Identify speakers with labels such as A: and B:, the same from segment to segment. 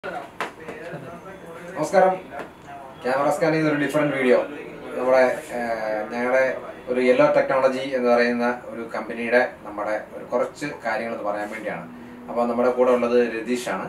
A: നമസ്കാരം camera scanning ഒരു different video നമ്മുടെ ഞങ്ങളുടെ ഒരു യെല്ലോ ടെക്നോളജി എന്ന് പറയുന്ന ഒരു കമ്പനിയുടെ നമ്മുടെ ഒരു കുറച്ച് കാര്യങ്ങൾ പറയാൻ വേണ്ടിയാണ് അപ്പോൾ നമ്മുടെ കൂടെ ഉള്ളത് രതീഷാണ്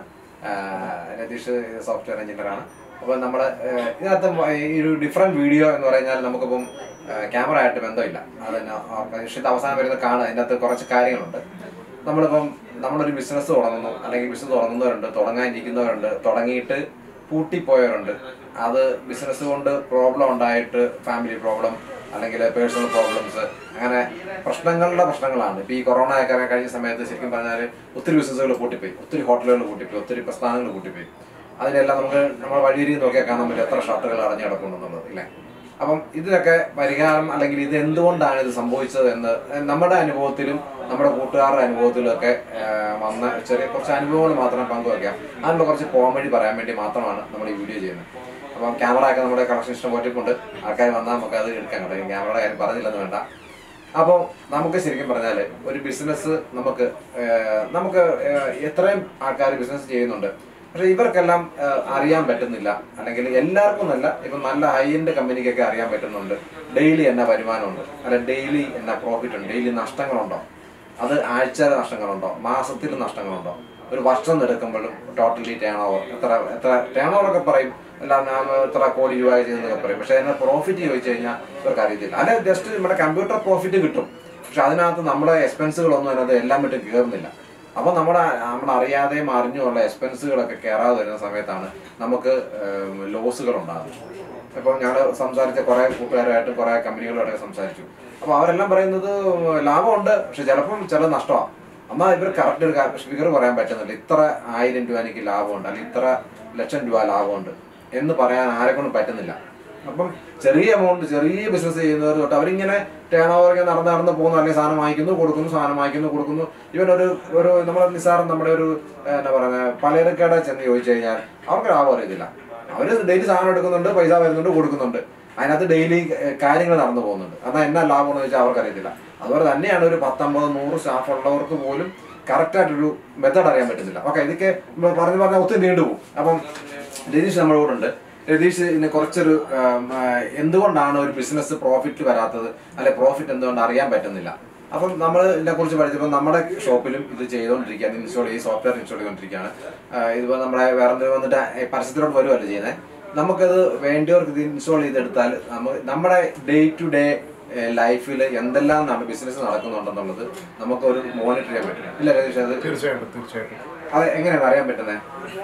A: ആഹ് രതീഷ് സോഫ്റ്റ്വെയർ എഞ്ചിനീയറാണ് അപ്പോൾ നമ്മൾ ഇതിനകത്ത് ഈ ഒരു ഡിഫറെൻറ്റ് വീഡിയോ എന്ന് പറഞ്ഞാൽ നമുക്കിപ്പം ക്യാമറ ആയിട്ട് ബന്ധമില്ല അത് തന്നെ ഓർഗനൈസേഷൻ്റെ അവസാനം വരുന്ന കാണുക അതിൻ്റെ അകത്ത് കുറച്ച് കാര്യങ്ങളുണ്ട് നമ്മളിപ്പം നമ്മളൊരു ബിസിനസ് തുടങ്ങുന്നു അല്ലെങ്കിൽ ബിസിനസ് തുടങ്ങുന്നവരുണ്ട് തുടങ്ങാനിരിക്കുന്നവരുണ്ട് തുടങ്ങിയിട്ട് പൂട്ടിപ്പോയവരുണ്ട് അത് ബിസിനസ് കൊണ്ട് പ്രോബ്ലം ഉണ്ടായിട്ട് ഫാമിലി പ്രോബ്ലം അല്ലെങ്കിൽ പേഴ്സണൽ പ്രോബ്ലംസ് അങ്ങനെ പ്രശ്നങ്ങളുടെ പ്രശ്നങ്ങളാണ് ഇപ്പോൾ ഈ കൊറോണ ഒക്കെ കഴിഞ്ഞ സമയത്ത് ശരിക്കും പറഞ്ഞാൽ ഒത്തിരി ബിസിനസ്സുകൾ പൂട്ടിപ്പോയി ഒത്തിരി ഹോട്ടലുകൾ പൂട്ടിപ്പോയി ഒത്തിരി പ്രസ്ഥാനങ്ങൾ പൂട്ടിപ്പോയി അതിനെല്ലാം നമുക്ക് നമ്മുടെ വഴിയിൽ നോക്കിയാൽ കാണാൻ പറ്റും എത്ര ഷർട്ടുകൾ അടഞ്ഞു കിടക്കുന്നുണ്ടെന്നുള്ളത് ഇല്ലേ അപ്പം ഇതിനൊക്കെ പരിഹാരം അല്ലെങ്കിൽ ഇത് എന്തുകൊണ്ടാണ് ഇത് സംഭവിച്ചത് എന്ന് നമ്മുടെ അനുഭവത്തിലും നമ്മുടെ കൂട്ടുകാരുടെ അനുഭവത്തിലും ഒക്കെ ആഹ് വന്ന ചെറിയ കുറച്ച് അനുഭവങ്ങൾ മാത്രം പങ്കുവയ്ക്കാം അതിനുള്ള കുറച്ച് പോംവഴി പറയാൻ വേണ്ടി മാത്രമാണ് നമ്മൾ ഈ വീഡിയോ ചെയ്യുന്നത് അപ്പം ക്യാമറ ഒക്കെ നമ്മുടെ കളക്ഷൻ ഇഷ്ടം പോയിട്ടുണ്ട് ആൾക്കാർ വന്നാൽ നമുക്ക് അത് എടുക്കാൻ കേട്ടോ ക്യാമറയുടെ കാര്യം പറഞ്ഞില്ലെന്ന് വേണ്ട അപ്പോൾ നമുക്ക് ശരിക്കും പറഞ്ഞാൽ ഒരു ബിസിനസ് നമുക്ക് ആഹ് നമുക്ക് ആഹ് എത്രയും ആൾക്കാർ ബിസിനസ് ചെയ്യുന്നുണ്ട് പക്ഷെ ഇവർക്കെല്ലാം ആഹ് അറിയാൻ പറ്റുന്നില്ല അല്ലെങ്കിൽ എല്ലാവർക്കും നല്ല ഇപ്പം നല്ല ഹൈ എൻഡ് കമ്പനിക്കൊക്കെ അറിയാൻ പറ്റുന്നുണ്ട് ഡെയിലി എന്നാ വരുമാനമുണ്ട് അല്ല ഡെയിലി എന്നാ പ്രോഫിറ്റ് ഉണ്ട് ഡെയിലി നഷ്ടങ്ങളുണ്ടോ അത് ആഴ്ചയിലെ നഷ്ടങ്ങളുണ്ടോ മാസത്തിൽ നഷ്ടങ്ങളുണ്ടോ ഒരു വർഷം എടുക്കുമ്പോഴും ടോട്ടലി ടേൺ ഓവർ എത്ര എത്ര ടേൺ ഓവർ ഒക്കെ പറയും എല്ലാം ഞാൻ എത്ര കോടി രൂപ ചെയ്തെന്നൊക്കെ പറയും പക്ഷെ അതിന് പ്രോഫിറ്റ് ചോദിച്ചു കഴിഞ്ഞാൽ ഇവർക്ക് അറിയത്തില്ല അല്ലെ ജസ്റ്റ് നമ്മുടെ കമ്പ്യൂട്ടർ പ്രോഫിറ്റ് കിട്ടും പക്ഷെ അതിനകത്ത് നമ്മുടെ എക്സ്പെൻസുകളൊന്നും അതിനകത്ത് എല്ലാം വിട്ട് കയറുന്നില്ല അപ്പൊ നമ്മുടെ നമ്മൾ അറിയാതെയും അറിഞ്ഞുള്ള എക്സ്പെൻസുകളൊക്കെ കയറാതെ വരുന്ന സമയത്താണ് നമുക്ക് ലോസുകൾ ഉണ്ടാകുന്നത് ഇപ്പം ഞങ്ങൾ സംസാരിച്ച കുറേ കൂട്ടുകാരായിട്ട് കുറേ കമ്പനികളോടൊക്കെ സംസാരിച്ചു അപ്പോൾ അവരെല്ലാം പറയുന്നത് ലാഭമുണ്ട് പക്ഷെ ചിലപ്പം ചില നഷ്ടമാണ് എന്നാൽ ഇവർ കറക്റ്റ് ഒരു ഫിഗർ പറയാൻ പറ്റുന്നില്ല ഇത്ര ആയിരം രൂപ എനിക്ക് ലാഭമുണ്ട് അല്ലെങ്കിൽ ഇത്ര ലക്ഷം രൂപ ലാഭമുണ്ട് എന്ന് പറയാൻ ആരെ കൊണ്ടും പറ്റുന്നില്ല അപ്പം ചെറിയ എമൗണ്ട് ചെറിയ ബിസിനസ് ചെയ്യുന്നവർ തൊട്ട് അവരിങ്ങനെ ടേൺ ഓവർ നടന്ന് നടന്ന് പോകുന്നു അല്ലെങ്കിൽ സാധനം വാങ്ങിക്കുന്നു കൊടുക്കുന്നു സാധനം വാങ്ങിക്കുന്നു കൊടുക്കുന്നു ഇവൻ ഒരു ഒരു നമ്മുടെ നിസ്സാരം നമ്മുടെ ഒരു ഏഹ്, എന്നാ പറയുക പലചരക്കട ചെന്ന് ചോദിച്ചു കഴിഞ്ഞാൽ അവർക്ക് ലാഭം അറിയത്തില്ല അവർ ഡെയിലി സാധനം എടുക്കുന്നുണ്ട് പൈസ വരുന്നുണ്ട് കൊടുക്കുന്നുണ്ട് അതിനകത്ത് ഡെയിലി കാര്യങ്ങൾ നടന്നു പോകുന്നുണ്ട് എന്നാൽ എന്നാ ലാഭം എന്ന് ചോദിച്ചാൽ അവർക്കറിയത്തില്ല അതുപോലെ തന്നെയാണ് ഒരു പത്തൊമ്പത് നൂറ് സ്റ്റാഫ് ഉള്ളവർക്ക് പോലും കറക്റ്റായിട്ടൊരു മെത്തേഡ് അറിയാൻ പറ്റുന്നില്ല ഓക്കെ ഇതൊക്കെ നമ്മൾ പറഞ്ഞു പറഞ്ഞാൽ ഒത്തിരി നീണ്ടുപോകും അപ്പം രതീഷ് നമ്മുടെ കൂടെ ഉണ്ട് രതീഷ് ഇതിനെ കുറച്ചൊരു ആം, ആ, എന്തുകൊണ്ടാണ് ഒരു ബിസിനസ് പ്രോഫിറ്റ് വരാത്തത് അല്ലെ പ്രോഫിറ്റ് എന്തുകൊണ്ട് അറിയാൻ പറ്റുന്നില്ല അപ്പം നമ്മൾ ഇതിനെ കുറിച്ച് പഠിച്ചപ്പോൾ നമ്മുടെ ഷോപ്പിലും ഇത് ചെയ്തുകൊണ്ടിരിക്കുകയാണ് ഇൻസ്റ്റാൾ ഈ സോഫ്റ്റ്വെയർ ഇൻസ്റ്റാൾ ചെയ്തുകൊണ്ടിരിക്കുകയാണ് ആ, ഇതിപ്പോൾ നമ്മുടെ വേറെ എന്തെങ്കിലും വന്നിട്ട് ഈ പരസ്യത്തിലോട്ട് വരുമല്ലോ ചെയ്യുന്നത് നമുക്കത് വേണ്ടിയവർക്ക് ഇത് ഇൻസ്റ്റാൾ ചെയ്തെടുത്താൽ നമ്മൾ നമ്മുടെ ഡേ ടു ഡേ ലൈഫിൽ എന്തെല്ലാം നട ബിസിനസ് നടക്കുന്നുണ്ടെന്നുള്ളത് നമുക്ക് ഒരു മോണിറ്റർ ചെയ്യാൻ പറ്റും ഇല്ല രതീഷ് അത്
B: തീർച്ചയായിട്ടും തീർച്ചയായിട്ടും
A: അത് എങ്ങനെയാണ് അറിയാൻ പറ്റുന്നത്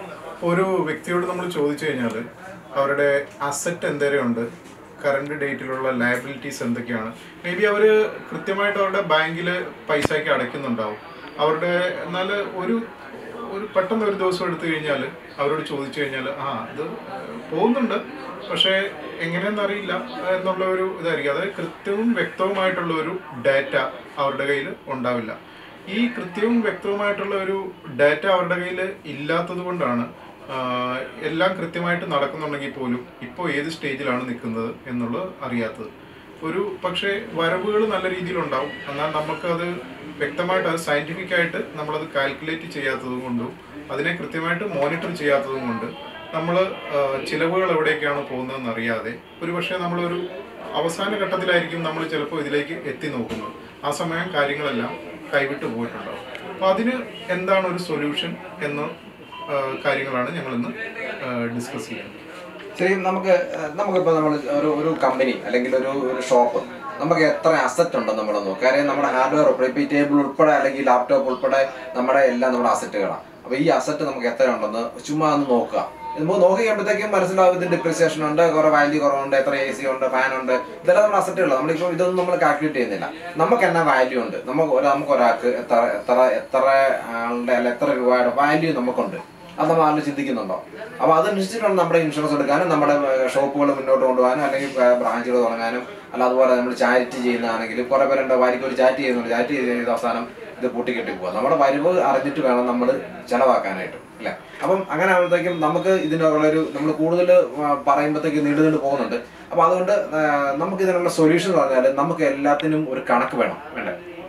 B: ഒരു വ്യക്തിയോട് നമ്മൾ ചോദിച്ചു കഴിഞ്ഞാൽ അവരുടെ അസറ്റ് എന്തേലും ഉണ്ട് കറണ്ട് ഡേറ്റിലുള്ള ലയബിലിറ്റീസ് എന്തൊക്കെയാണ് മേ ബി അവർ കൃത്യമായിട്ട് അവരുടെ ബാങ്കിൽ പൈസയ്ക്ക് അടയ്ക്കുന്നുണ്ടാവും അവരുടെ എന്നാൽ ഒരു ഒരു പെട്ടെന്ന് ഒരു ദിവസം എടുത്തു കഴിഞ്ഞാൽ അവരോട് ചോദിച്ചു കഴിഞ്ഞാൽ ആ ഇത് പോകുന്നുണ്ട് പക്ഷേ എങ്ങനെയെന്നറിയില്ല എന്നുള്ള ഒരു ഇതായിരിക്കും അതായത് കൃത്യവും വ്യക്തവുമായിട്ടുള്ള ഒരു ഡാറ്റ അവരുടെ കയ്യിൽ ഉണ്ടാവില്ല ഈ കൃത്യവും വ്യക്തവുമായിട്ടുള്ള ഒരു ഡാറ്റ അവരുടെ കയ്യിൽ ഇല്ലാത്തത് കൊണ്ടാണ് ആഹ്, എല്ലാം കൃത്യമായിട്ട് നടക്കുന്നുണ്ടെങ്കിൽ പോലും ഇപ്പോൾ ഏത് സ്റ്റേജിലാണ് നിൽക്കുന്നത് എന്നുള്ളത് അറിയാത്തത് ഒരു പക്ഷേ വരവുകൾ നല്ല രീതിയിലുണ്ടാവും എന്നാൽ നമുക്കത് വ്യക്തമായിട്ട് അത് സയൻറ്റിഫിക് ആയിട്ട് നമ്മളത് കാൽക്കുലേറ്റ് ചെയ്യാത്തത് കൊണ്ടും അതിനെ കൃത്യമായിട്ട് മോണിറ്റർ ചെയ്യാത്തതും കൊണ്ട് നമ്മൾ ചിലവുകൾ എവിടേക്കാണ് പോകുന്നതെന്ന് അറിയാതെ ഒരു പക്ഷേ നമ്മളൊരു അവസാന ഘട്ടത്തിലായിരിക്കും നമ്മൾ ചിലപ്പോൾ ഇതിലേക്ക് എത്തി നോക്കുന്നത് ആ സമയം കാര്യങ്ങളെല്ലാം കൈവിട്ട് പോയിട്ടുണ്ടാവും അപ്പോൾ അതിന് എന്താണ് ഒരു സൊല്യൂഷൻ എന്ന ആ, കാര്യങ്ങളാണ് ഞങ്ങൾ ഇന്ന് ഡിസ്കസ് ചെയ്യുന്നത്
A: ശരി നമുക്ക് ഏഹ്, നമുക്കിപ്പോൾ നമ്മൾ ഒരു ഒരു കമ്പനി അല്ലെങ്കിൽ ഒരു ഒരു ഷോപ്പ് നമുക്ക് എത്ര അസറ്റ് ഉണ്ടെന്ന് നമ്മൾ നോക്കുക കാര്യം നമ്മുടെ ഹാർഡ്വെയർ ഉൾപ്പെടെ ഇപ്പോൾ ഈ ടേബിൾ ഉൾപ്പെടെ അല്ലെങ്കിൽ ലാപ്ടോപ്പ് ഉൾപ്പെടെ നമ്മുടെ എല്ലാം നമ്മുടെ അസറ്റുകളാണ് അപ്പോൾ ഈ അസറ്റ് നമുക്ക് എത്ര ഉണ്ടെന്ന് ചുമ്മാ ഒന്ന് നോക്കുക നമുക്ക് നോക്കി കഴിയുമ്പോഴത്തേക്കും മനസ്സിലാവും ഇതിന് ഡിപ്രിസിയേഷൻ ഉണ്ട് കുറേ വാല്യൂ കുറവുണ്ട് എത്ര എ സി ഉണ്ട് ഫാൻ ഉണ്ട് ഇതെല്ലാം നമ്മുടെ അസറ്റുകൾ നമ്മളിപ്പോൾ ഇതൊന്നും നമ്മൾ കാൽക്കുലേറ്റ് ചെയ്യുന്നില്ല നമുക്ക് എന്നാ വാല്യൂ ഉണ്ട് നമുക്ക് ഒരു നമുക്ക് ഒരാൾക്ക് എത്ര എത്ര എത്ര ആളുടെ അല്ല എത്ര രൂപയുടെ വാല്യൂ നമുക്കുണ്ട് അത് നമ്മൾ ആരും ചിന്തിക്കുന്നുണ്ടോ അപ്പോൾ അതനുസരിച്ചിട്ടാണ് നമ്മുടെ ഇൻഷുറൻസ് എടുക്കാനും നമ്മുടെ ഷോപ്പുകൾ മുന്നോട്ട് കൊണ്ടുപോകാനും അല്ലെങ്കിൽ ബ്രാഞ്ചുകൾ തുടങ്ങാനും അല്ല അതുപോലെ നമ്മൾ ചാരിറ്റി ചെയ്യുന്നതാണെങ്കിലും കുറേ പേരുണ്ട് വാരിക്ക് ഒരു ചാറ്റ് ചെയ്യുന്നുണ്ട് ചാറ്റ് ചെയ്ത് ചെയ്ത് അവസാനം ഇത് പൊട്ടിക്കെട്ടി പോവുക നമ്മുടെ വരവ് അറിഞ്ഞിട്ട് വേണം നമ്മൾ ചിലവാക്കാനായിട്ട് അല്ലേ അപ്പം അങ്ങനെ ആകുമ്പോഴത്തേക്കും നമുക്ക് ഇതിനുള്ളൊരു നമ്മൾ കൂടുതൽ പറയുമ്പോഴത്തേക്ക് നീണ്ടു നീണ്ടു പോകുന്നുണ്ട് അപ്പോൾ അതുകൊണ്ട് ആ, നമുക്ക് ഇതിനുള്ള സൊല്യൂഷൻ എന്ന് പറഞ്ഞാൽ നമുക്ക് എല്ലാത്തിനും ഒരു കണക്ക് വേണം വേണ്ടേ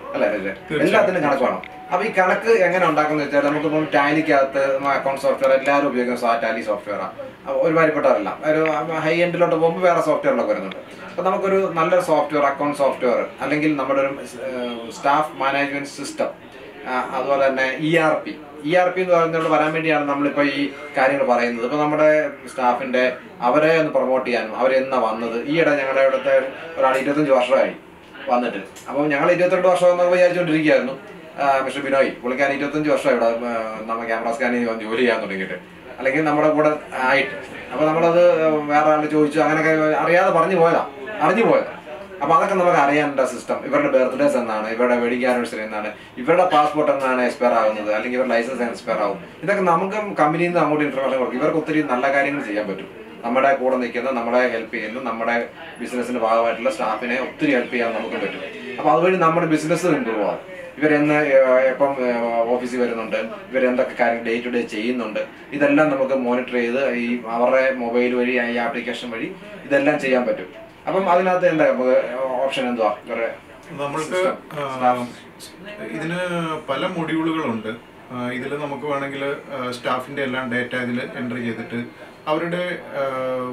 A: അല്ലേ അല്ലേ എല്ലാത്തിനും കണക്ക് വേണം അപ്പൊ ഈ കണക്ക് എങ്ങനെ ഉണ്ടാക്കുന്ന വെച്ചാൽ നമുക്കിപ്പം ടാലിക്കകത്ത് അക്കൗണ്ട് സോഫ്റ്റ്വെയർ എല്ലാവരും ഉപയോഗിക്കുന്ന ടാലി സോഫ്റ്റ്വെയറാണ് ഒരുമാതിരിപ്പെട്ടവരെല്ലാം ഒരു ഹൈ എൻഡിലോട്ട് പോകുമ്പോൾ വേറെ സോഫ്റ്റ്വെയറിലൊക്കെ വരുന്നുണ്ട് അപ്പൊ നമുക്കൊരു നല്ലൊരു സോഫ്റ്റ്വെയർ അക്കൗണ്ട് സോഫ്റ്റ്വെയർ അല്ലെങ്കിൽ നമ്മുടെ ഒരു സ്റ്റാഫ് മാനേജ്മെന്റ് സിസ്റ്റം അതുപോലെ തന്നെ E R P E R P എന്ന് പറയുന്നതോട് വരാൻ വേണ്ടിയാണ് നമ്മളിപ്പോൾ ഈ കാര്യങ്ങൾ പറയുന്നത് ഇപ്പോൾ നമ്മുടെ സ്റ്റാഫിന്റെ അവരെ ഒന്ന് പ്രൊമോട്ട് ചെയ്യാനും അവരെന്നാ വന്നത് ഈയിടെ ഞങ്ങളുടെ ഇവിടുത്തെ ഒരാൾ ഇരുപത്തഞ്ച് വർഷമായി വന്നിട്ട് അപ്പോൾ ഞങ്ങൾ ഇരുപത്തിരണ്ട് വർഷം എന്നൊക്കെ വിചാരിച്ചുകൊണ്ടിരിക്കുകയായിരുന്നു ആ, മിസ്റ്റർ ബിനോയ് പുള്ളിക്കാരൻ ഇരുപത്തഞ്ച് വർഷം ഇവിടെ ആ, നമ്മ ക്യാമറ സ്കാനിൽ വന്ന് ജോലി ചെയ്യാൻ തുടങ്ങിയിട്ട് അല്ലെങ്കിൽ നമ്മുടെ കൂടെ ആയിട്ട് അപ്പോൾ നമ്മളത് വേറെ ആൾ ചോദിച്ചു അങ്ങനെയൊക്കെ അറിയാതെ പറഞ്ഞു പോയതാ അറിഞ്ഞു പോയതാ അപ്പൊ അതൊക്കെ നമുക്ക് അറിയാനുള്ള സിസ്റ്റം ഇവരുടെ ബർത്ത്ഡേസ് എന്നാണ് ഇവരുടെ വെഡിങ് ആനിവേഴ്സറി എന്നാണ് ഇവരുടെ പാസ്പോർട്ട് എന്നാണ് എക്സ്പയർ ആകുന്നത് അല്ലെങ്കിൽ ഇവരുടെ ലൈസൻസ് എക്സ്പയർ ആകും ഇതൊക്കെ നമുക്ക് കമ്പനിയിൽ നിന്ന് അങ്ങോട്ട് ഇൻഫർമേഷൻ കൊടുക്കും ഇവർക്ക് ഒത്തിരി നല്ല കാര്യങ്ങൾ ചെയ്യാൻ പറ്റും നമ്മുടെ കൂടെ നിൽക്കുന്ന നമ്മളെ ഹെൽപ്പ് ചെയ്യുന്ന നമ്മുടെ ബിസിനസിന്റെ ഭാഗമായിട്ടുള്ള സ്റ്റാഫിനെ ഒത്തിരി ഹെൽപ്പ് ചെയ്യാൻ നമുക്ക് പറ്റും അപ്പൊ അതുവഴി നമ്മുടെ ബിസിനസ് ഇമ്പ്രൂവ് ആകും ഇവരെന്ന് ഏഹ്, എപ്പം ഏഹ്, ഓഫീസിൽ വരുന്നുണ്ട് ഇവരെന്തൊക്കെ കാര്യം ഡേ ടു ഡേ ചെയ്യുന്നുണ്ട് ഇതെല്ലാം നമുക്ക് മോണിറ്റർ ചെയ്ത് ഈ അവരുടെ മൊബൈൽ വഴി ഈ ആപ്ലിക്കേഷൻ വഴി ഇതെല്ലാം ചെയ്യാൻ പറ്റും അപ്പം അതിനകത്ത് എന്താ ഓപ്ഷൻ എന്തുവാ ഇവരുടെ
B: നമ്മൾക്ക് ആ, ഇതിന് പല മൊഡ്യൂളുകളുണ്ട് ഇതിൽ നമുക്ക് വേണമെങ്കിൽ സ്റ്റാഫിന്റെ എല്ലാം ഡേറ്റ ഇതിൽ എൻ്റർ ചെയ്തിട്ട് അവരുടെ ആ,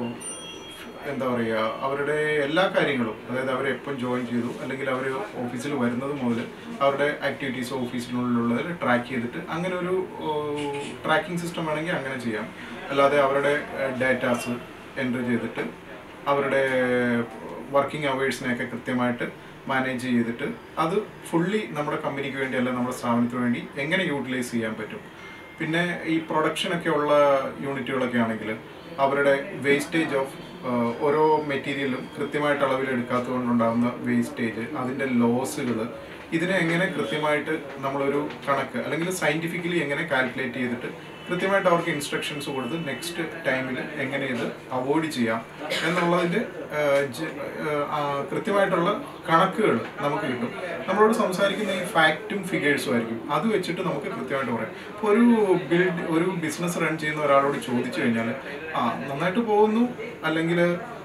B: എന്താ പറയുക അവരുടെ എല്ലാ കാര്യങ്ങളും അതായത് അവർ എപ്പം ജോയിൻ ചെയ്തു അല്ലെങ്കിൽ അവർ ഓഫീസിൽ വരുന്നത് മുതൽ അവരുടെ ആക്ടിവിറ്റീസ് ഓഫീസിനുള്ളിലുള്ളതിൽ ട്രാക്ക് ചെയ്തിട്ട് അങ്ങനെ ഒരു ട്രാക്കിംഗ് സിസ്റ്റം വേണമെങ്കിൽ അങ്ങനെ ചെയ്യാം അല്ലാതെ അവരുടെ ഡേറ്റാസ് എൻ്റർ ചെയ്തിട്ട് അവരുടെ വർക്കിംഗ് അവേഴ്സിനെയൊക്കെ കൃത്യമായിട്ട് മാനേജ് ചെയ്തിട്ട് അത് ഫുള്ളി നമ്മുടെ കമ്പനിക്ക് വേണ്ടി അല്ല നമ്മുടെ സ്ഥാപനത്തിന് വേണ്ടി എങ്ങനെ യൂട്ടിലൈസ് ചെയ്യാൻ പറ്റും പിന്നെ ഈ പ്രൊഡക്ഷനൊക്കെ ഉള്ള യൂണിറ്റുകളൊക്കെ ആണെങ്കിൽ അവരുടെ വേസ്റ്റേജ് ഓഫ് ഓരോ മെറ്റീരിയലും കൃത്യമായിട്ട് അളവിൽ എടുക്കാത്തത് കൊണ്ടുണ്ടാകുന്ന വേസ്റ്റേജ് അതിൻ്റെ ലോസുകൾ ഇതിനെ എങ്ങനെ കൃത്യമായിട്ട് നമ്മളൊരു കണക്ക് അല്ലെങ്കിൽ സയൻറ്റിഫിക്കലി എങ്ങനെ കാൽക്കുലേറ്റ് ചെയ്തിട്ട് കൃത്യമായിട്ട് അവർക്ക് ഇൻസ്ട്രക്ഷൻസ് കൊടുത്ത് നെക്സ്റ്റ് ടൈമിൽ എങ്ങനെ ഇത് അവോയ്ഡ് ചെയ്യാം എന്നുള്ളതിൻ്റെ കൃത്യമായിട്ടുള്ള കണക്കുകൾ നമുക്ക് കിട്ടും നമ്മളോട് സംസാരിക്കുന്ന ഈ ഫാക്റ്റും ഫിഗേഴ്സും ആയിരിക്കും അത് വെച്ചിട്ട് നമുക്ക് കൃത്യമായിട്ട് പറയാം ഇപ്പോൾ ഒരു ബിൽഡ് ഒരു ബിസിനസ് റൺ ചെയ്യുന്ന ഒരാളോട് ചോദിച്ചു കഴിഞ്ഞാൽ ആ നന്നായിട്ട് പോകുന്നു അല്ലെങ്കിൽ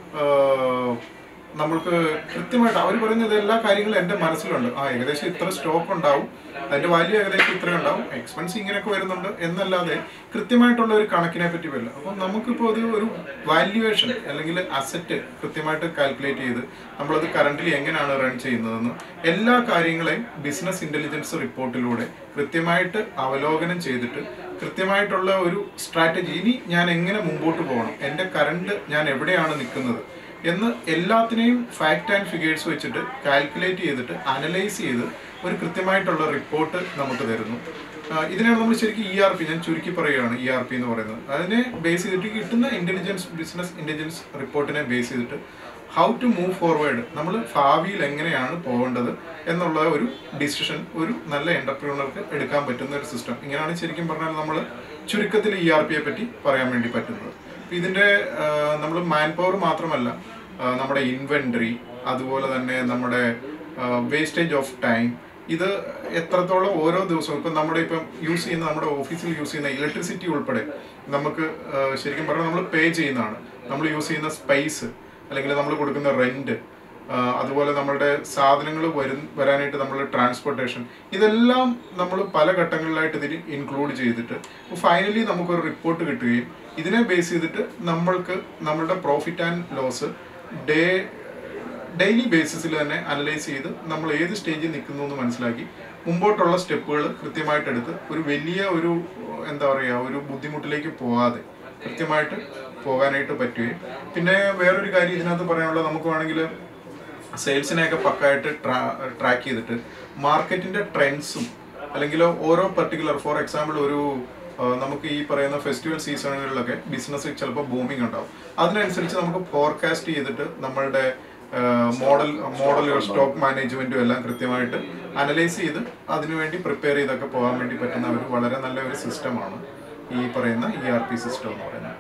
B: നമ്മൾക്ക് കൃത്യമായിട്ട് അവർ പറയുന്നത് എല്ലാ കാര്യങ്ങളും എൻ്റെ മനസ്സിലുണ്ട് ആ ഏകദേശം ഇത്ര സ്റ്റോക്ക് ഉണ്ടാവും അതിന്റെ വാല്യൂ ഏകദേശം ഇത്ര ഉണ്ടാവും എക്സ്പെൻസ് ഇങ്ങനെയൊക്കെ വരുന്നുണ്ട് എന്നല്ലാതെ കൃത്യമായിട്ടുള്ള ഒരു കണക്കിനെ പറ്റി വരില്ല അപ്പം നമുക്കിപ്പോൾ അത് ഒരു വാല്യുവേഷൻ അല്ലെങ്കിൽ അസറ്റ് കൃത്യമായിട്ട് കാൽക്കുലേറ്റ് ചെയ്ത് നമ്മളത് കറന്റിലി എങ്ങനെയാണ് റൺ ചെയ്യുന്നതെന്ന് എല്ലാ കാര്യങ്ങളെയും ബിസിനസ് ഇന്റലിജൻസ് റിപ്പോർട്ടിലൂടെ കൃത്യമായിട്ട് അവലോകനം ചെയ്തിട്ട് കൃത്യമായിട്ടുള്ള ഒരു സ്ട്രാറ്റജി ഇനി ഞാൻ എങ്ങനെ മുമ്പോട്ട് പോകണം എൻ്റെ കറണ്ട് ഞാൻ എവിടെയാണ് നിൽക്കുന്നത് എന്ന് എല്ലാത്തിനെയും ഫാക്ട് ആൻഡ് ഫിഗേഴ്സ് വെച്ചിട്ട് കാൽക്കുലേറ്റ് ചെയ്തിട്ട് അനലൈസ് ചെയ്ത് ഒരു കൃത്യമായിട്ടുള്ള റിപ്പോർട്ട് നമുക്ക് തരുന്നു ആ, ഇതിനാണ് നമ്മൾ ശരിക്കും ഇ ആർ പി ഞാൻ ചുരുക്കി പറയുകയാണ് ഇ ആർ പി എന്ന് പറയുന്നത് അതിനെ ബേസ് ചെയ്തിട്ട് കിട്ടുന്ന ഇന്റലിജൻസ് ബിസിനസ് ഇന്റലിജൻസ് റിപ്പോർട്ടിനെ ബേസ് ചെയ്തിട്ട് ഹൗ ടു മൂവ് ഫോർവേഡ് നമ്മൾ ഭാവിയിൽ എങ്ങനെയാണ് പോകേണ്ടത് എന്നുള്ള ഒരു ഡിസിഷൻ ഒരു നല്ല എന്റർപ്രീണർക്ക് എടുക്കാൻ പറ്റുന്ന ഒരു സിസ്റ്റം ഇങ്ങനെയാണ് ശരിക്കും പറഞ്ഞാൽ നമ്മൾ ചുരുക്കത്തിൽ ഇ ആർ പിയെ പറ്റി പറയാൻ വേണ്ടി പറ്റുന്നത് അപ്പൊ ഇതിന്റെ നമ്മൾ മാൻ പവർ മാത്രമല്ല ആ, നമ്മുടെ ഇൻവെന്ററി അതുപോലെ തന്നെ നമ്മുടെ വേസ്റ്റേജ് ഓഫ് ടൈം ഇത് എത്രത്തോളം ഓരോ ദിവസവും ഇപ്പം നമ്മുടെ ഇപ്പം യൂസ് ചെയ്യുന്ന നമ്മുടെ ഓഫീസിൽ യൂസ് ചെയ്യുന്ന ഇലക്ട്രിസിറ്റി ഉൾപ്പെടെ നമുക്ക് ആ, ശരിക്കും പറഞ്ഞാൽ നമ്മൾ പേ ചെയ്യുന്നതാണ് നമ്മൾ യൂസ് ചെയ്യുന്ന സ്പേസ് അല്ലെങ്കിൽ നമ്മൾ കൊടുക്കുന്ന റെന്റ് അതുപോലെ നമ്മളുടെ സാധനങ്ങൾ വരും വരാനായിട്ട് നമ്മൾ ട്രാൻസ്പോർട്ടേഷൻ ഇതെല്ലാം നമ്മൾ പല ഘട്ടങ്ങളിലായിട്ട് ഇതിൽ ഇൻക്ലൂഡ് ചെയ്തിട്ട് ഫൈനലി നമുക്കൊരു റിപ്പോർട്ട് കിട്ടുകയും ഇതിനെ ബേസ് ചെയ്തിട്ട് നമ്മൾക്ക് നമ്മളുടെ profit and loss day daily ബേസിസിൽ തന്നെ അനലൈസ് ചെയ്ത് നമ്മൾ ഏത് സ്റ്റേജിൽ നിൽക്കുന്നു എന്ന് മനസ്സിലാക്കി മുമ്പോട്ടുള്ള സ്റ്റെപ്പുകൾ കൃത്യമായിട്ട് എടുത്ത് ഒരു വലിയ ഒരു എന്താ പറയുക ഒരു ബുദ്ധിമുട്ടിലേക്ക് പോകാതെ കൃത്യമായിട്ട് പോകാനായിട്ട് പറ്റുകയും പിന്നെ വേറൊരു കാര്യം ഇതിനകത്ത് പറയാനുള്ളത് നമുക്ക് വേണമെങ്കിൽ സെയിൽസിനെയൊക്കെ പക്കായിട്ട് ട്രാ ട്രാക്ക് ചെയ്തിട്ട് മാർക്കറ്റിന്റെ ട്രെൻഡ്സും അല്ലെങ്കിൽ ഓരോ പർട്ടിക്കുലർ ഫോർ എക്സാമ്പിൾ ഒരു ആ, നമുക്ക് ഈ പറയുന്ന ഫെസ്റ്റിവൽ സീസണുകളിലൊക്കെ ബിസിനസ് ചിലപ്പോൾ ബൂമിംഗ് ഉണ്ടാവും അതിനനുസരിച്ച് നമുക്ക് ഫോർകാസ്റ്റ് ചെയ്തിട്ട് നമ്മളുടെ മോഡൽ മോഡലുകൾ സ്റ്റോക്ക് മാനേജ്മെന്റും എല്ലാം കൃത്യമായിട്ട് അനലൈസ് ചെയ്ത് അതിനുവേണ്ടി പ്രിപ്പയർ ചെയ്തൊക്കെ പോകാൻ വേണ്ടി പറ്റുന്ന ഒരു വളരെ നല്ല ഒരു സിസ്റ്റമാണ് ഈ പറയുന്ന ഇ ആർ പി സിസ്റ്റം എന്ന് പറയുന്നത്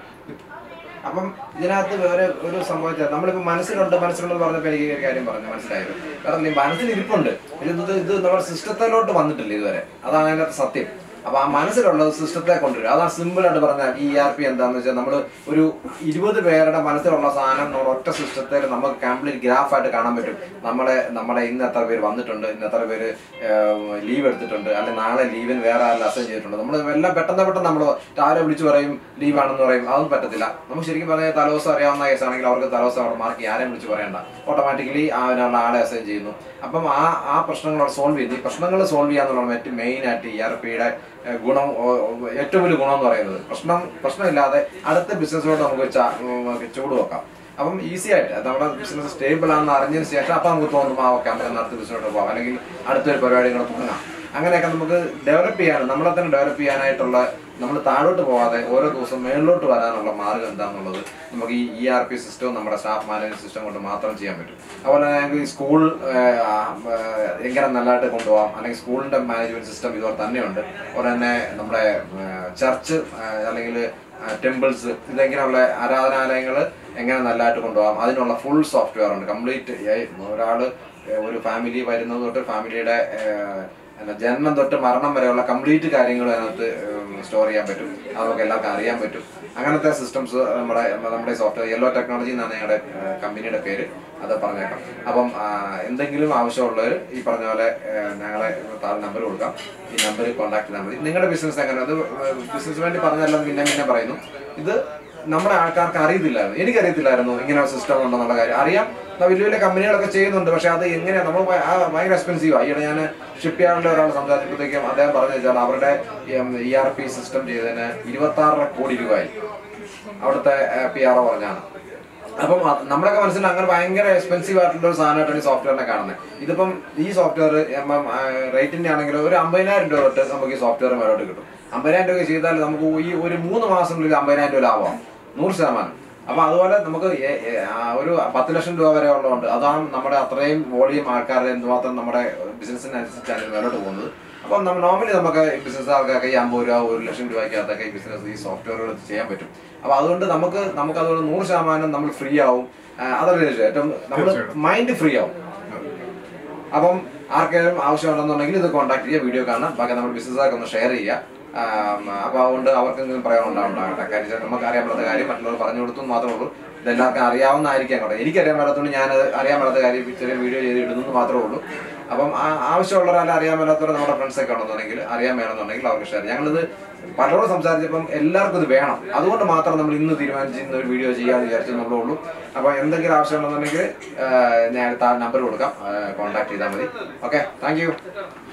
A: അപ്പം ഇതിനകത്ത് വേറെ ഒരു സംഭവം നമ്മളിപ്പോ മനസ്സിലുണ്ട് മനസ്സിലുണ്ടെന്ന് പറഞ്ഞപ്പോൾ എനിക്ക് ഒരു കാര്യം പറഞ്ഞു മനസ്സിലായത് കാരണം ഈ മനസ്സിൽ ഇരിപ്പുണ്ട് ഇത് ഇത് ഇത് നമ്മുടെ സിസ്റ്റത്തിലോട്ട് വന്നിട്ടില്ല ഇതുവരെ അതാണ് അതിനകത്ത് സത്യം അപ്പോൾ ആ മനസ്സിലുള്ളത് സിസ്റ്റത്തെ കൊണ്ടുവരിക അതാണ് സിമ്പിളായിട്ട് പറഞ്ഞാൽ ഈ ആർ പി എന്താണെന്ന് വെച്ചാൽ നമ്മൾ ഒരു ഇരുപത് പേരുടെ മനസ്സിലുള്ള സാധനം നമ്മൾ ഒറ്റ സിസ്റ്റത്തിൽ നമുക്ക് കംപ്ലീറ്റ് ഗ്രാഫായിട്ട് കാണാൻ പറ്റും നമ്മളെ നമ്മളെ ഇന്ന് എത്ര പേര് വന്നിട്ടുണ്ട് ഇന്ന് എത്ര പേര് ലീവ് എടുത്തിട്ടുണ്ട് അല്ലെങ്കിൽ നാളെ ലീവിന് വേറെ ആരും അസൈൻ ചെയ്തിട്ടുണ്ട് നമ്മൾ എല്ലാം പെട്ടെന്ന് പെട്ടെന്ന് നമ്മൾ രാവിലെ വിളിച്ച് പറയും ലീവാണെന്ന് പറയും അതൊന്നും പറ്റത്തില്ല നമുക്ക് ശരിക്കും പറഞ്ഞാൽ തലവസം അറിയാവുന്ന കേസാണെങ്കിൽ അവർക്ക് തലവസം അവിടെ മാർക്ക് ആരെയും വിളിച്ച് പറയണ്ട ഓട്ടോമാറ്റിക്കലി അതിനുള്ള ആളെ അസൈൻ ചെയ്യുന്നു അപ്പം ആ ആ പ്രശ്നങ്ങൾ അവിടെ സോൾവ് ചെയ്യുന്നു ഈ പ്രശ്നങ്ങൾ സോൾവ് ചെയ്യാന്നുള്ളതാണ് ഏറ്റവും മെയിൻ ആയിട്ട് ഇ ആർ പിയുടെ ഗുണം ഓ- ഓ- ഏറ്റവും വലിയ ഗുണം എന്ന് പറയുന്നത് പ്രശ്നം പ്രശ്നമില്ലാതെ അടുത്ത ബിസിനസ്സിലോട്ട് നമുക്ക് ചാ- ഉം, ചൂട് വെക്കാം അപ്പം ഈസി ആയിട്ട് അത് നമ്മുടെ ബിസിനസ് സ്റ്റേബിൾ ആണെന്ന് അറിഞ്ഞതിന് ശേഷം അപ്പം നമുക്ക് തോന്നും ആ ഓക്കെ നമുക്ക് അടുത്ത ബിസിനസ്സിലോട്ട് പോകാം അല്ലെങ്കിൽ അടുത്തൊരു പരിപാടികൾ തുടങ്ങാം അങ്ങനെയൊക്കെ നമുക്ക് ഡെവലപ്പ് ചെയ്യാൻ നമ്മളെ തന്നെ ഡെവലപ്പ് ചെയ്യാനായിട്ടുള്ള നമ്മൾ താഴോട്ട് പോകാതെ ഓരോ ദിവസം മേളിലോട്ട് വരാനുള്ള മാർഗം എന്താണെന്നുള്ളത് നമുക്ക് ഈ ഇ ആർ പി സിസ്റ്റവും നമ്മുടെ സ്റ്റാഫ് മാനേജ്മെന്റ് സിസ്റ്റം കൊണ്ട് മാത്രം ചെയ്യാൻ പറ്റും അതുപോലെ തന്നെ ഞങ്ങൾക്ക് ഈ സ്കൂൾ എങ്ങനെ നല്ലതായിട്ട് കൊണ്ടുപോകാം അല്ലെങ്കിൽ സ്കൂളിന്റെ മാനേജ്മെന്റ് സിസ്റ്റം ഇതുപോലെ തന്നെയുണ്ട് അതുപോലെ തന്നെ നമ്മുടെ ചർച്ച് അല്ലെങ്കിൽ ടെമ്പിൾസ് ഇതെങ്ങനെയുള്ള ആരാധനാലയങ്ങൾ എങ്ങനെ നല്ലതായിട്ട് കൊണ്ടുപോകാം അതിനുള്ള ഫുൾ സോഫ്റ്റ്വെയർ ഉണ്ട് കംപ്ലീറ്റ് ഒരാൾ ഒരു ഫാമിലി വരുന്നത് തൊട്ട് ഫാമിലിയുടെ എന്നാ ജന്മം തൊട്ട് മരണം വരെയുള്ള കംപ്ലീറ്റ് കാര്യങ്ങൾ അതിനകത്ത് സ്റ്റോർ ചെയ്യാൻ പറ്റും അത് നമുക്ക് എല്ലാവർക്കും അറിയാൻ പറ്റും അങ്ങനത്തെ സിസ്റ്റംസ് നമ്മുടെ നമ്മുടെ സോഫ്റ്റ്വെയർ യെല്ലോ ടെക്നോളജി എന്നാണ് ഞങ്ങളുടെ കമ്പനിയുടെ പേര് അത് പറഞ്ഞേക്കാം അപ്പം ആ, എന്തെങ്കിലും ആവശ്യമുള്ളവർ ഈ പറഞ്ഞ പോലെ ആ, ഞങ്ങളെ താഴെ നമ്പർ കൊടുക്കാം ഈ നമ്പറിൽ കോൺടാക്ട് ചെയ്താൽ മതി നിങ്ങളുടെ ബിസിനസ് എങ്ങനെ അത് ബിസിനസ് വേണ്ടി പറഞ്ഞെല്ലാം പിന്നെ പിന്നെ പറയുന്നു ഇത് നമ്മുടെ ആൾക്കാർക്ക് അറിയത്തില്ലായിരുന്നു എനിക്കറിയത്തില്ലായിരുന്നു ഇങ്ങനെ സിസ്റ്റം ഉണ്ടെന്നുള്ള കാര്യം അറിയാം ഇപ്പൊ വലിയ വലിയ കമ്പനികളൊക്കെ ചെയ്യുന്നുണ്ട് പക്ഷെ അത് എങ്ങനെയാണ് നമ്മൾ ഭയങ്കര എക്സ്പെൻസീവ് ഈയിടെ ഞാൻ ഷിപ്പ് യാർഡിലെ ഒരാൾ സംസാരിച്ചപ്പോഴത്തേക്കും അദ്ദേഹം പറഞ്ഞു വെച്ചാൽ അവരുടെ ഇ ആർ പി സിസ്റ്റം ചെയ്തതിന് ഇരുപത്തി ആറര കോടി രൂപയായി അവിടുത്തെ പി ആർ ഒ പറഞ്ഞാണ് അപ്പം അത് നമ്മളൊക്കെ മനസ്സിൽ അങ്ങനെ ഭയങ്കര എക്സ്പെൻസീവ് ആയിട്ടുള്ള ഒരു സാധനമായിട്ടാണ് ഈ സോഫ്റ്റ്വെയറിനെ കാണുന്നത് ഇതിപ്പം ഈ സോഫ്റ്റ്വെയർ റേറ്റിന്റെ ആണെങ്കിൽ ഒരു അമ്പതിനായിരം രൂപ തൊട്ട് നമുക്ക് ഈ സോഫ്റ്റ്വെയർ മേലോട്ട് കിട്ടും അമ്പതിനായിരം രൂപ ചെയ്താൽ നമുക്ക് ഈ ഒരു മൂന്ന് മാസത്തിനുള്ളിൽ അമ്പതിനായിരം രൂപ ലാഭമാണ് നൂറ് ശതമാനം അപ്പൊ അതുപോലെ നമുക്ക് എ- എ- ആ ഒരു പത്ത് ലക്ഷം രൂപ വരെ ഉള്ളതുകൊണ്ട് അതാണ് നമ്മുടെ അത്രയും വോളിയം ആൾക്കാരുടെ എന്തുമാത്രം നമ്മുടെ ബിസിനസ്സിനനുസരിച്ചാണ് ഇത് മേലോട്ട് പോകുന്നത് അപ്പം നമ്മൾ നോർമലി നമുക്ക് ബിസിനസ് ആൾക്കാർക്ക് ഈ അമ്പത് രൂപ ഒരു ലക്ഷം രൂപയ്ക്കകത്തൊക്കെ ഈ ബിസിനസ് ഈ സോഫ്റ്റ്വെയറുകൾ ചെയ്യാൻ പറ്റും അപ്പൊ അതുകൊണ്ട് നമുക്ക് നമുക്ക് അതുകൊണ്ട് നൂറ് ശതമാനം നമ്മൾ ഫ്രീ ആവും ആ, അതല്ലേ ലക്ഷ്യം. ഏറ്റവും നമ്മൾ
B: തീർച്ചയായിട്ടും.
A: മൈൻഡ് ഫ്രീ ആവും അപ്പം ആർക്കെങ്കിലും ആവശ്യമുണ്ടെന്നുണ്ടെങ്കിൽ ഇത് കോൺടാക്ട് ചെയ്യുക വീഡിയോ കാണാം ബാക്കി നമ്മുടെ ബിസിനസ്സൊക്കെ ഒന്ന് ഷെയർ ചെയ്യുക ആം, അപ്പൊ അതുകൊണ്ട് അവർക്കെങ്കിലും പറയാനുണ്ടാവട്ടെ കാര്യം വെച്ചാൽ നമുക്ക് അറിയാൻ പറ്റാത്ത കാര്യം മറ്റുള്ളവർ പറഞ്ഞു കൊടുത്തു എന്ന് മാത്രമേ ഉള്ളൂ ഇതെല്ലാവർക്കും അറിയാവുന്നതായിരിക്കാം കേട്ടോ എനിക്കറിയാൻ മേലാത്തതുകൊണ്ട് ഞാൻ അറിയാൻ മേലാത്ത കാര്യം ചെറിയ വീഡിയോ ചെയ്ത് ഇടുന്നു എന്ന് മാത്രമേ ഉള്ളൂ അപ്പം ആ- ആവശ്യമുള്ളവരല്ല അറിയാൻ മേലാത്തവർ നമ്മുടെ ഫ്രണ്ട്സൊക്കെ ഉണ്ടെന്നുണ്ടെങ്കിൽ അറിയാൻ വേണമെന്നുണ്ടെങ്കിൽ അവർക്ക് ഷെയർ ഞങ്ങളിത് പലരോടും സംസാരിച്ചപ്പം എല്ലാവർക്കും ഇത് വേണം അതുകൊണ്ട് മാത്രം നമ്മൾ ഇന്ന് തീരുമാനിച്ച് ഇന്ന് ഒരു വീഡിയോ ചെയ്യാമെന്ന് വിചാരിച്ചെന്നുള്ളൂ ഉള്ളൂ അപ്പോൾ എന്തെങ്കിലും ആവശ്യമുണ്ടെന്നുണ്ടെങ്കിൽ ഞാൻ താഴെ നമ്പർ കൊടുക്കാം കോൺടാക്ട് ചെയ്താൽ മതി ഓക്കെ താങ്ക് യു